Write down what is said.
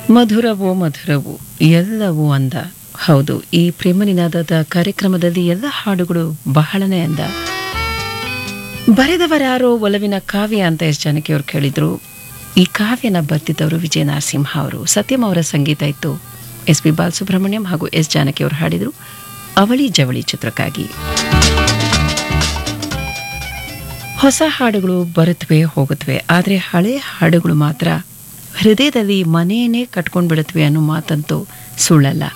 ಮಧುರವೋ ಮಧುರವು ಎಲ್ಲವೂ ಅಂದ ಹೌದು ಈ ಪ್ರೇಮ ನಿನಾದದ ಕಾರ್ಯಕ್ರಮದಲ್ಲಿ ಎಲ್ಲ ಹಾಡುಗಳು ಬಹಳನೇ ಅಂದ ಬರೆದವರ್ಯಾರೋ ಒಲವಿನ ಕಾವ್ಯ ಅಂತ ಎಷ್ಟು ಜನಕ್ಕೆ ಅವ್ರು ಕೇಳಿದ್ರು ಈ ಕಾವ್ಯನ ಬರ್ತಿದ್ದವರು ವಿಜಯ ನರಸಿಂಹ ಅವರು ಸತ್ಯಂ ಅವರ ಸಂಗೀತ ಇತ್ತು ಎಸ್ ಪಿ ಬಾಲಸುಬ್ರಹ್ಮಣ್ಯಂ ಹಾಗೂ ಎಸ್ ಜಾನಕಿ ಅವರು ಹಾಡಿದರು ಅವಳಿ ಜವಳಿ ಚಿತ್ರಕ್ಕಾಗಿ ಹೊಸ ಹಾಡುಗಳು ಬರುತ್ತವೆ ಹೋಗುತ್ತವೆ ಆದರೆ ಹಳೆ ಹಾಡುಗಳು ಮಾತ್ರ ಹೃದಯದಲ್ಲಿ ಮನೆಯನ್ನೇ ಕಟ್ಕೊಂಡು ಬಿಡುತ್ತವೆ ಅನ್ನೋ ಮಾತಂತೂ ಸುಳ್ಳಲ್ಲ